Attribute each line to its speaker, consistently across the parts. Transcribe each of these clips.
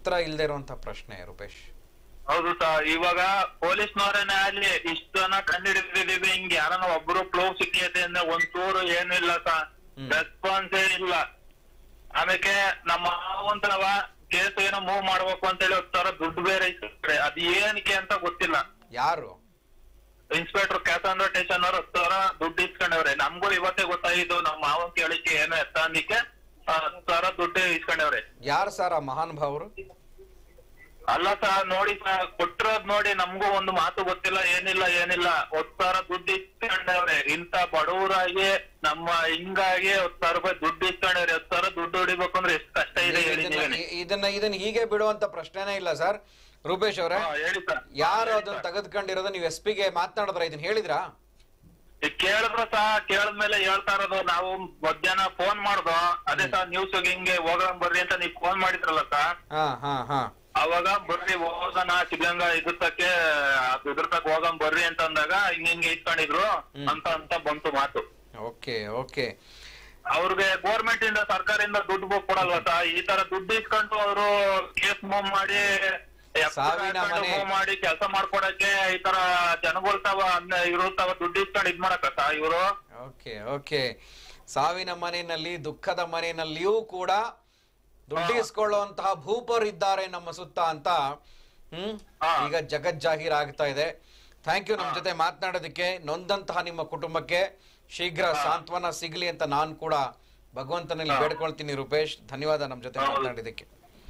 Speaker 1: ಉತ್ತರ ಇಲ್ಲದೆ ಇರುವಂತ ಪ್ರಶ್ನೆ ರೂಪೇಶ್
Speaker 2: ಹೌದು ಸರ್ ಇವಾಗ ಪೊಲೀಸ್ನವರೇನೆ ಆಗ್ಲಿ ಇಷ್ಟು ಜನ ಕಂಡಿಡಿದಿದೀವಿ ಹಿಂಗ್ ಯಾರನ್ನ ಒಬ್ರು ಕ್ಲೋಸ್ ಸಿಕ್ಕಿದೆ ಅಂದ್ರೆ ಒಂದ್ ಚೂರು ಏನಿಲ್ಲ ಸರ್
Speaker 1: ಹ್ಮ್.
Speaker 2: ರೆಸ್ಪಾನ್ಸೇ ಇಲ್ಲ ಆಮೇಲೆ ನಮ್ಮ ಮಾವಂತವ ಕೇಸ್ ಏನೋ ಮೂವ್ ಮಾಡ್ಬೇಕು ಅಂತ ಹೇಳಿ ಹೋಗ್ತಾರ ದುಡ್ಡು ಬೇರೆ ಇಸ್ಕೊಂಡ್ರೆ ಅದ್ ಏನಕ್ಕೆ ಅಂತ ಗೊತ್ತಿಲ್ಲ
Speaker 1: ಯಾರು
Speaker 2: ಇನ್ಸ್ಪೆಕ್ಟರ್ ಕ್ಯಾಸಂದ್ರ ಸ್ಟೇಷನ್ ಅವ್ರು ಹತ್ತು ಸಾವಿರ ದುಡ್ಡು ಇಸ್ಕೊಂಡವ್ರೆ ನಮ್ಗೂ ಇವತ್ತೇ ಗೊತ್ತಾಗಿದ್ದು ನಮ್ಮ ಮಾವನ್ ಕೇಳಿಕೆ ಏನೋ ಎತ್ತ ಅಂದಿಕ್ಕೆ ಹತ್ತು ಸಾವಿರ ದುಡ್ಡು ಇಸ್ಕೊಂಡವ್ರೆ
Speaker 1: ಯಾರು ಸರ್ ಆ ಮಹಾನುಭಾವರು
Speaker 2: ಅಲ್ಲ ಸರ್ ನೋಡಿ ಸರ್ ಕೊಟ್ಟಿರೋದ್ ನೋಡಿ ನಮ್ಗೂ ಒಂದು ಮಾತು ಗೊತ್ತಿಲ್ಲ ಏನಿಲ್ಲ ಏನಿಲ್ಲ ಹತ್ತು ಸಾವಿರ ದುಡ್ಡು ಇಸ್ಕೊಂಡವ್ರೆ ಇಂತ ಬಡವರಾಗಿ ನಮ್ಮ ಹಿಂಗಾಗಿ ಹತ್ತು ಸಾವಿರ ರೂಪಾಯಿ ದುಡ್ಡು ಇಸ್ಕೊಂಡವ್ರೆ ಹತ್ತು ಸಾವಿರ ದುಡ್ಡು ಹೊಡಿಬೇಕು ಅಂದ್ರೆ ಎಷ್ಟು ಕಷ್ಟ ಇದೆ ಹೇಳಿ
Speaker 1: ಇದನ್ನ
Speaker 2: ನೀವೇನೆ.
Speaker 1: ಇದನ್ನ ಇದನ್ನ ಹೀಗೆ ಬಿಡುವಂತ ಪ್ರಶ್ನೆನೇ ಇಲ್ಲ ಸರ್ ರೂಪೇಶ್ ಅವರೇ
Speaker 2: ಹಾ, ಹೇಳಿ ಸರ್
Speaker 1: ಯಾರು ಅದನ್ನ ತೆಗೆದುಕೊಂಡಿರೋದು ನೀವು ಎಸ್ ಪಿಗೆ ಮಾತನಾಡಿದ್ರ ಇದನ್ನ ಹೇಳಿದ್ರಾ
Speaker 2: ಈಗ ಕೇಳಿದ್ರ ಸಾ ಕೇಳಿದ್ಮೇಲೆ ಹೇಳ್ತಾ ಇರೋದು ನಾವು ಮಧ್ಯಾಹ್ನ ಫೋನ್ ಮಾಡ್ದೋ ಅದೇ ಸರ್ ನ್ಯೂಸ್ ಹಿಂಗೆ ಹೋಗೋಣ ಬರ್ರಿ ಅಂತ ನೀವು ಫೋನ್ ಮಾಡಿದ್ರಲ್ಲ ಸರ್
Speaker 1: ಹಾ ಹಾ ಹಾ
Speaker 2: ಅವಾಗ ಬರ್ರಿ ಹೋಗೋಣ ಸಿದ್ಧಗಂಗಾ ಇದ್ರತಕ್ಕೆ ಇದ್ರತಕ್ ಹೋಗೋಣ ಬರ್ರಿ ಅಂತ ಅಂದಾಗ ಹಿಂಗ್ ಹಿಂಗೆ ಇಟ್ಕೊಂಡಿದ್ರು
Speaker 1: ಹ್ಮ್.
Speaker 2: ಅಂತ ಅಂತ ಬಂತು ಮಾತು
Speaker 1: ಓಕೆ ಓಕೆ
Speaker 2: ಅವ್ರಿಗೆ ಗೋರ್ಮೆಂಟ್ ಇಂದ ಸರ್ಕಾರದಿಂದ ದುಡ್ಡು ಬುಕ್ ಕೊಡಲ್ವಾ ಸರ್ ಈ ತರ ದುಡ್ಡು ಇಸ್ಕೊಂಡು ಅವರು ಕೇಸ್ ಮೂವ್ ಮಾಡಿ
Speaker 1: ಸಾವಿನ ಮನೆ.
Speaker 2: ಮೂವ್ ಮಾಡಿ ಕೆಲಸ ಮಾಡ್ಕೊಡಕ್ಕೆ ಈ ತರ ಜನಗಳು ತಾವ ಇವ್ರು ತಾವ ದುಡ್ಡು ಇಸ್ಕೊಂಡು ಇದ್ ಮಾಡಕ್ಕ ಸರ್ ಇವರು
Speaker 1: ಓಕೆ ಓಕೆ ಸಾವಿನ ಮನೆಯಲ್ಲಿ ದುಃಖದ ಮನೆಯಲ್ಲಿಯೂ ಕೂಡ ದುಡ್ಡಿಸ್ಕೊಳ್ಳುವಂತಹ ಭೂಪರು ಇದ್ದಾರೆ ನಮ್ಮ ಸುತ್ತ ಅಂತ ಹ್ಮ್
Speaker 2: ಹಾ.
Speaker 1: ಈಗ ಜಗಜ್ಜಾಹೀರ್ ಆಗ್ತಾ ಇದೆ ಥ್ಯಾಂಕ್ ಯು ನಮ್ಮ ಜೊತೆ ಮಾತನಾಡೋದಕ್ಕೆ ನೊಂದಂತಹ ನಿಮ್ಮ ಕುಟುಂಬಕ್ಕೆ ಶೀಘ್ರ ಸಾಂತ್ವನ ಸಿಗ್ಲಿ ಅಂತ ನಾನು ಕೂಡ ಭಗವಂತನಲ್ಲಿ ಬೇಡ್ಕೊಳ್ತೀನಿ ರೂಪೇಶ್ ಧನ್ಯವಾದ ನಮ್ಮ ಜೊತೆ
Speaker 2: ಹೌದು.
Speaker 1: ಮಾತನಾಡಿದ್ದಕ್ಕೆ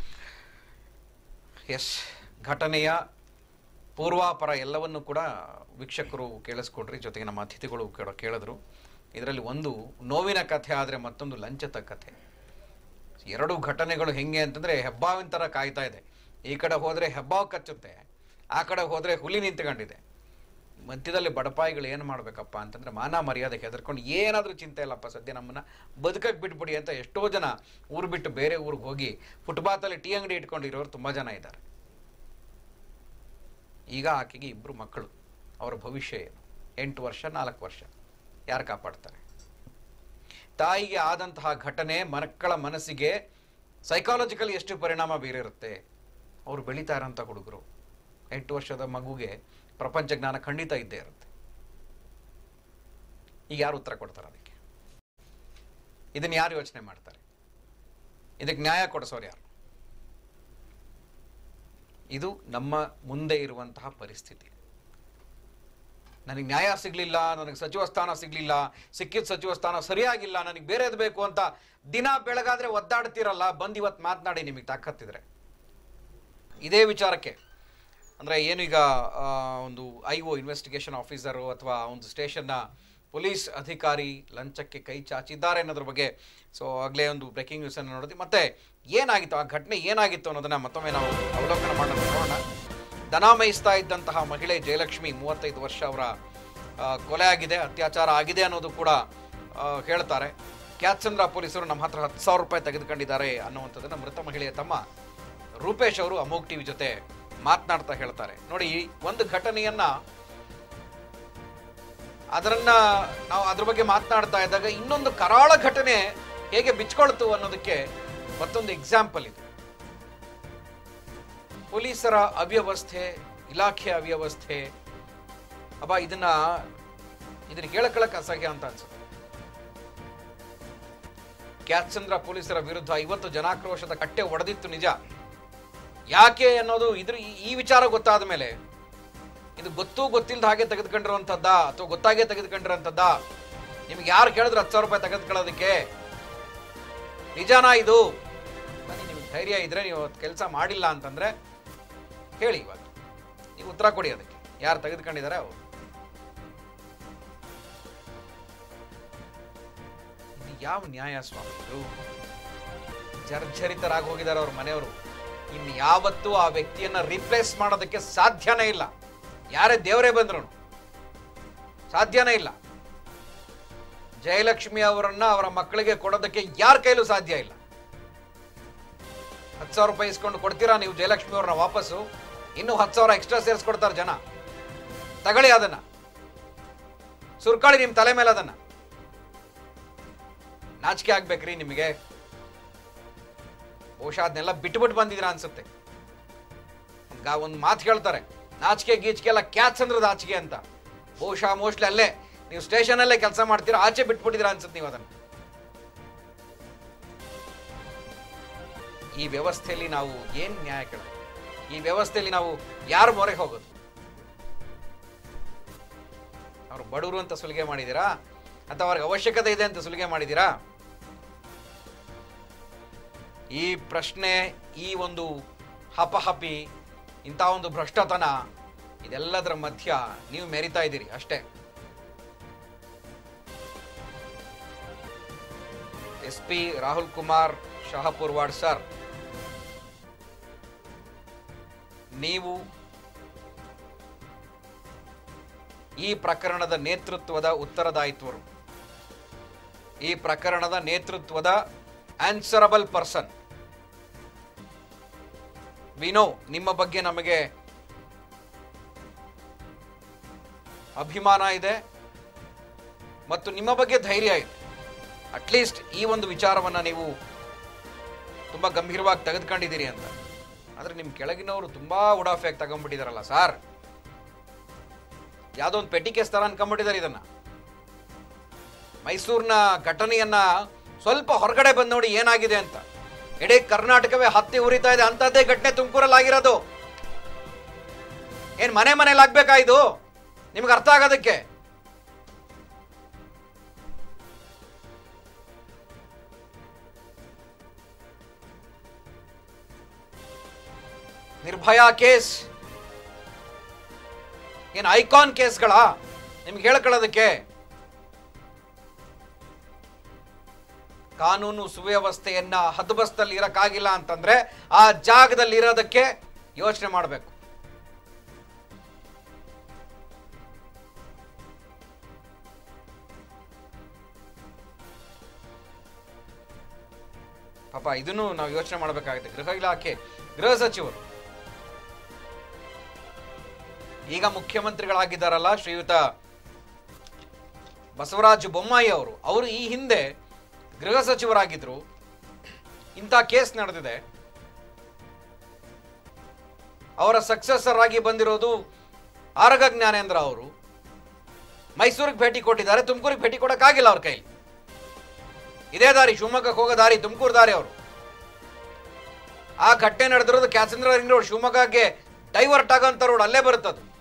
Speaker 1: ಎಸ್ ಘಟನೆಯ ಪೂರ್ವಾಪರ ಎಲ್ಲವನ್ನು ಕೂಡ ವೀಕ್ಷಕರು ಕೇಳಿಸ್ಕೊಡ್ರಿ ಜೊತೆಗೆ ನಮ್ಮ ಅತಿಥಿಗಳು ಕೂಡ ಕೇಳಿದ್ರು ಇದರಲ್ಲಿ ಒಂದು ನೋವಿನ ಕಥೆ ಆದರೆ ಮತ್ತೊಂದು ಲಂಚದ ಕಥೆ ಎರಡು ಘಟನೆಗಳು ಹೆಂಗೆ ಅಂತಂದ್ರೆ ಹೆಬ್ಬಾವಿನ ಥರ ಕಾಯ್ತಾ ಇದೆ ಈ ಕಡೆ ಹೋದ್ರೆ ಹೆಬ್ಬಾವು ಕಚ್ಚುತ್ತೆ ಆ ಕಡೆ ಹೋದ್ರೆ ಹುಲಿ ನಿಂತ್ಕೊಂಡಿದೆ ಮಧ್ಯದಲ್ಲಿ ಬಡಪಾಯಿಗಳು ಏನು ಮಾಡ್ಬೇಕಪ್ಪ ಅಂತಂದ್ರೆ ಮಾನ ಮರ್ಯಾದೆ ಹೆದರ್ಕೊಂಡು ಏನಾದರೂ ಚಿಂತೆ ಇಲ್ಲಪ್ಪ ಸದ್ಯ ನಮ್ಮನ್ನ ಬದುಕಕ್ಕೆ ಬಿಟ್ಬಿಡಿ ಅಂತ ಎಷ್ಟೋ ಜನ ಊರು ಬಿಟ್ಟು ಬೇರೆ ಊರಿಗೆ ಹೋಗಿ ಫುಟ್ಪಾತಲ್ಲಿ ಟೀ ಅಂಗಡಿ ಇಟ್ಕೊಂಡಿರೋರು ತುಂಬ ಜನ ಇದ್ದಾರೆ ಈಗ ಆಕೆಗೆ ಇಬ್ಬರು ಮಕ್ಕಳು ಅವರ ಭವಿಷ್ಯ ಏನು ಎಂಟು ವರ್ಷ ನಾಲ್ಕು ವರ್ಷ ಯಾರು ಕಾಪಾಡ್ತಾರೆ ತಾಯಿಗೆ ಆದಂತಹ ಘಟನೆ ಮಕ್ಕಳ ಮನಸ್ಸಿಗೆ ಸೈಕಾಲಜಿಕಲಿ ಎಷ್ಟು ಪರಿಣಾಮ ಬೀರಿರುತ್ತೆ ಅವರು ಬೆಳೀತಾ ಇರೋಂಥ ಹುಡುಗರು ಎಂಟು ವರ್ಷದ ಮಗುಗೆ ಪ್ರಪಂಚ ಜ್ಞಾನ ಖಂಡಿತ ಇದ್ದೇ ಇರುತ್ತೆ ಈಗ ಯಾರು ಉತ್ತರ ಕೊಡ್ತಾರೆ ಅದಕ್ಕೆ ಇದನ್ನು ಯಾರು ಯೋಚನೆ ಮಾಡ್ತಾರೆ ಇದಕ್ಕೆ ನ್ಯಾಯ ಕೊಡಿಸೋರು ಯಾರು ಇದು ನಮ್ಮ ಮುಂದೆ ಇರುವಂತಹ ಪರಿಸ್ಥಿತಿ ನನಗೆ ನ್ಯಾಯ ಸಿಗ್ಲಿಲ್ಲ ನನಗೆ ಸಚಿವ ಸ್ಥಾನ ಸಿಗ್ಲಿಲ್ಲ ಸಿಕ್ಕಿದ ಸಚಿವ ಸ್ಥಾನ ಸರಿಯಾಗಿಲ್ಲ ನನಗೆ ಬೇರೆದು ಬೇಕು ಅಂತ ದಿನ ಬೆಳಗಾದ್ರೆ ಒದ್ದಾಡ್ತಿರಲ್ಲ ಬಂದು ಇವತ್ತು ಮಾತನಾಡಿ ನಿಮಗೆ ತಾಕತ್ತಿದ್ರೆ ಇದೇ ವಿಚಾರಕ್ಕೆ ಅಂದರೆ ಏನೀಗ ಆ, ಒಂದು ಐ ಒ ಇನ್ವೆಸ್ಟಿಗೇಷನ್ ಆಫೀಸರು ಅಥವಾ ಒಂದು ಸ್ಟೇಷನ್ನ ಪೊಲೀಸ್ ಅಧಿಕಾರಿ ಲಂಚಕ್ಕೆ ಕೈ ಚಾಚಿದ್ದಾರೆ ಅನ್ನೋದ್ರ ಬಗ್ಗೆ ಸೊ ಆಗಲೇ ಒಂದು ಬ್ರೇಕಿಂಗ್ ನ್ಯೂಸನ್ನು ನೋಡಿದ್ವಿ ಮತ್ತೆ ಏನಾಗಿತ್ತು ಆ ಘಟನೆ ಏನಾಗಿತ್ತು ಅನ್ನೋದನ್ನ ಮತ್ತೊಮ್ಮೆ ನಾವು ಅವಲೋಕನ ಮಾಡೋಣ ನೋಡೋಣ ದನ ಮೇಯಿಸ್ತಾ ಇದ್ದಂತಹ ಮಹಿಳೆ ಜಯಲಕ್ಷ್ಮಿ ಮೂವತ್ತೈದು ವರ್ಷ ಅವರ ಆ, ಕೊಲೆ ಆಗಿದೆ ಅತ್ಯಾಚಾರ ಆಗಿದೆ ಅನ್ನೋದು ಕೂಡ ಆ, ಹೇಳ್ತಾರೆ ಕ್ಯಾತ್ಚಂದ್ರ ಪೊಲೀಸರು ನಮ್ಮ ಹತ್ರ ಹತ್ತು ಸಾವಿರ ರೂಪಾಯಿ ತೆಗೆದುಕೊಂಡಿದ್ದಾರೆ ಅನ್ನುವಂಥದ್ದನ್ನು ಮೃತ ಮಹಿಳೆಯ ತಮ್ಮ ರೂಪೇಶ್ ಅವರು ಅಮೋಕ್ ಟಿವಿ ಜೊತೆ ಮಾತನಾಡ್ತಾ ಹೇಳ್ತಾರೆ ನೋಡಿ ಈ ಒಂದು ಘಟನೆಯನ್ನ ಅದರನ್ನ ನಾವು ಅದ್ರ ಬಗ್ಗೆ ಮಾತನಾಡ್ತಾ ಇದ್ದಾಗ ಇನ್ನೊಂದು ಕರಾಳ ಘಟನೆ ಹೇಗೆ ಬಿಚ್ಕೊಳ್ತು ಅನ್ನೋದಕ್ಕೆ ಮತ್ತೊಂದು ಎಕ್ಸಾಂಪಲ್ ಇದೆ ಪೊಲೀಸರ ಅವ್ಯವಸ್ಥೆ ಇಲಾಖೆ ಅವ್ಯವಸ್ಥೆ ಅಬ್ಬ ಇದನ್ನ ಇದನ್ನ ಕೇಳಕ್ಕಳಕ್ ಅಸಹ್ಯ ಅಂತ ಅನ್ಸುತ್ತೆ ಕ್ಯಾತ್ಚಂದ್ರ ಪೊಲೀಸರ ವಿರುದ್ಧ ಇವತ್ತು ಜನಾಕ್ರೋಶದ ಕಟ್ಟೆ ಒಡೆದಿತ್ತು ನಿಜ ಯಾಕೆ ಅನ್ನೋದು ಇದ್ರ ಈ- ಈ ವಿಚಾರ ಗೊತ್ತಾದ ಮೇಲೆ ಇದು ಗೊತ್ತು ಗೊತ್ತಿಲ್ಲದ ಹಾಗೆ ತೆಗೆದುಕೊಂಡಿರುವಂಥದ್ದ ಅಥವಾ ಗೊತ್ತಾಗೇ ತೆಗೆದುಕೊಂಡಿರೋಂಥದ್ದ ನಿಮ್ಗೆ ಯಾರು ಕೇಳಿದ್ರು ಹತ್ತು ಸಾವಿರ ರೂಪಾಯಿ ತೆಗೆದುಕೊಳ್ಳೋದಕ್ಕೆ ನಿಜಾನಾ ಇದು ಬನ್ನಿ ನಿಮ್ಗೆ ಧೈರ್ಯ ಇದ್ರೆ ನೀವು ಕೆಲಸ ಮಾಡಿಲ್ಲ ಅಂತಂದ್ರೆ ಹೇಳಿ ಇವಾಗ ನೀವು ಉತ್ತರ ಕೊಡಿ ಅದಕ್ಕೆ ಯಾರು ತೆಗೆದುಕೊಂಡಿದ್ದಾರೆ ಅವರು ಇದು ಯಾವ ನ್ಯಾಯ ಸ್ವಾಮಿ ಇದು ಜರ್ಜರಿತರಾಗಿ ಹೋಗಿದ್ದಾರೆ ಅವ್ರ ಮನೆಯವರು ಇನ್ನು ಯಾವತ್ತೂ ಆ ವ್ಯಕ್ತಿಯನ್ನ ರಿಪ್ಲೇಸ್ ಮಾಡೋದಕ್ಕೆ ಸಾಧ್ಯನೇ ಇಲ್ಲ ಯಾರೇ ದೇವರೇ ಬಂದ್ರು ಸಾಧ್ಯನೇ ಇಲ್ಲ ಜಯಲಕ್ಷ್ಮಿ ಅವರನ್ನ ಅವರ ಮಕ್ಕಳಿಗೆ ಕೊಡೋದಕ್ಕೆ ಯಾರ ಕೈಲೂ ಸಾಧ್ಯ ಇಲ್ಲ ಹತ್ತು ಸಾವಿರ ರೂಪಾಯಿ ಇಸ್ಕೊಂಡು ಕೊಡ್ತೀರಾ ನೀವು ಜಯಲಕ್ಷ್ಮಿ ಅವ್ರನ್ನ ವಾಪಸ್ಸು ಇನ್ನೂ ಹತ್ತು ಸಾವಿರ ಎಕ್ಸ್ಟ್ರಾ ಸೇರಿಸ್ಕೊಡ್ತಾರೆ ಜನ ತಗೊಳ್ಳಿ ಅದನ್ನ ಸುರ್ಕೊಳ್ಳಿ ನಿಮ್ಮ ತಲೆ ಮೇಲೆ ಅದನ್ನ ನಾಚಿಕೆ ಆಗ್ಬೇಕ್ರಿ ನಿಮಗೆ ಬಹುಶಃ ಅದನ್ನೆಲ್ಲ ಬಿಟ್ಬಿಟ್ಟು ಬಂದಿದ್ದೀರಾ ಅನ್ಸುತ್ತೆ ಗಾ ಒಂದು ಮಾತು ಹೇಳ್ತಾರೆ ನಾಚಿಕೆ ಗೀಚಿಕೆ ಎಲ್ಲ ಕ್ಯಾಚ್ ಅಂದ್ರದ್ದು ಆಚಿಕೆ ಅಂತ ಬಹುಶಃ ಮೋಸ್ಟ್ಲಿ ಅಲ್ಲೇ ನೀವು ಸ್ಟೇಷನಲ್ಲೇ ಕೆಲಸ ಮಾಡ್ತೀರಾ ಆಚೆ ಬಿಟ್ಬಿಟ್ಟಿದ್ದೀರಾ ಅನ್ಸುತ್ತೆ ನೀವು ಅದನ್ನು ಈ ವ್ಯವಸ್ಥೆಯಲ್ಲಿ ನಾವು ಏನು ನ್ಯಾಯ ಕೇಳೋದು ಈ ವ್ಯವಸ್ಥೆಯಲ್ಲಿ ನಾವು ಯಾರ ಮೊರೆಗೆ ಹೋಗೋದು ಅವರು ಬಡವರು ಅಂತ ಸುಲಿಗೆ ಮಾಡಿದ್ದೀರಾ ಅಥವಾ ಅವ್ರಿಗೆ ಅವಶ್ಯಕತೆ ಇದೆ ಅಂತ ಸುಲಿಗೆ ಮಾಡಿದ್ದೀರಾ ಈ ಪ್ರಶ್ನೆ ಈ ಒಂದು ಹಪಹಪಿ ಇಂಥ ಒಂದು ಭ್ರಷ್ಟತನ ಇದೆಲ್ಲದರ ಮಧ್ಯ ನೀವು ಮೆರಿತಾ ಇದ್ದೀರಿ ಅಷ್ಟೇ S P Rahul Kumar Shahapurwad sir ನೀವು ಈ ಪ್ರಕರಣದ ನೇತೃತ್ವದ ಉತ್ತರದಾಯಿತ್ವರು ಈ ಪ್ರಕರಣದ ನೇತೃತ್ವದ ಆನ್ಸರಬಲ್ ಪರ್ಸನ್ ವಿನೋ ನಿಮ್ಮ ಬಗ್ಗೆ ನಮಗೆ ಅಭಿಮಾನ ಇದೆ ಮತ್ತು ನಿಮ್ಮ ಬಗ್ಗೆ ಧೈರ್ಯ ಇದೆ ಅಟ್ಲೀಸ್ಟ್ ಈ ಒಂದು ವಿಚಾರವನ್ನು ನೀವು ತುಂಬ ಗಂಭೀರವಾಗಿ ತೆಗೆದುಕೊಂಡಿದ್ದೀರಿ ಅಂತ ಆದರೆ ನಿಮ್ಮ ಕೆಳಗಿನವರು ತುಂಬ ಉಡಾಫೆಯಾಗಿ ತಗೊಂಡ್ಬಿಟ್ಟಿದಾರಲ್ಲ ಸಾರ್ ಯಾವುದೋ ಒಂದು ಪೆಟ್ಟಿ ಕೇಸ್ ಥರ ಅನ್ಕೊಂಡ್ಬಿಟ್ಟಿದ್ದಾರೆ ಇದನ್ನ ಮೈಸೂರಿನ ಘಟನೆಯನ್ನ ಸ್ವಲ್ಪ ಹೊರಗಡೆ ಬಂದು ನೋಡಿ ಏನಾಗಿದೆ ಅಂತ ಇಡೀ ಕರ್ನಾಟಕವೇ ಹತ್ತಿ ಉರಿತಾ ಇದೆ ಅಂಥದ್ದೇ ಘಟನೆ ತುಮಕೂರಲ್ಲಿ ಆಗಿರೋದು ಏನ್ ಮನೆ ಮನೇಲಿ ಆಗ್ಬೇಕಾ ಇದು ನಿಮ್ಗೆ ಅರ್ಥ ಆಗೋದಕ್ಕೆ ನಿರ್ಭಯ ಕೇಸ್ ಏನು ಐಕಾನ್ ಕೇಸ್ಗಳ ನಿಮ್ಗೆ ಹೇಳ್ಕೊಳ್ಳೋದಕ್ಕೆ ಕಾನೂನು ಸುವ್ಯವಸ್ಥೆಯನ್ನ ಹದ್ಬಸ್ತಲ್ಲಿ ಇರಕ್ಕಾಗಿಲ್ಲ ಅಂತಂದ್ರೆ ಆ ಜಾಗದಲ್ಲಿ ಇರೋದಕ್ಕೆ ಯೋಚನೆ ಮಾಡಬೇಕು ಪಾಪ ಇದನ್ನು ನಾವು ಯೋಚನೆ ಮಾಡಬೇಕಾಗುತ್ತೆ ಗೃಹ ಇಲಾಖೆ ಗೃಹ ಸಚಿವರು ಈಗ ಮುಖ್ಯಮಂತ್ರಿಗಳಾಗಿದ್ದಾರಲ್ಲ ಶ್ರೀಯುತ ಬಸವರಾಜ ಬೊಮ್ಮಾಯಿ ಅವರು ಅವರು ಈ ಹಿಂದೆ ಗೃಹ ಸಚಿವರಾಗಿದ್ರು ಇಂಥ ಕೇಸ್ ನಡೆದಿದೆ ಅವರ ಸಕ್ಸೆಸರ್ ಆಗಿ ಬಂದಿರೋದು ಆರಗ ಜ್ಞಾನೇಂದ್ರ ಅವರು ಮೈಸೂರಿಗೆ ಭೇಟಿ ಕೊಟ್ಟಿದ್ದಾರೆ ತುಮಕೂರಿಗೆ ಭೇಟಿ ಕೊಡಕ್ಕಾಗಿಲ್ಲ ಅವ್ರ ಕೈಲಿ ಇದೇ ದಾರಿ ಶಿವಮೊಗ್ಗಕ್ಕೆ ಹೋಗೋ ದಾರಿ ತುಮಕೂರು ದಾರಿ ಅವರು ಆ ಘಟನೆ ನಡೆದಿರೋದು ಕ್ಯಾಸಂದ್ರ ರಿಂಗ್ ರೋಡ್ ಶಿವಮೊಗ್ಗಕ್ಕೆ ಡೈವರ್ಟ್ ಆಗೋಂಥ ರೋಡ್ ಅಲ್ಲೇ ಬರುತ್ತದು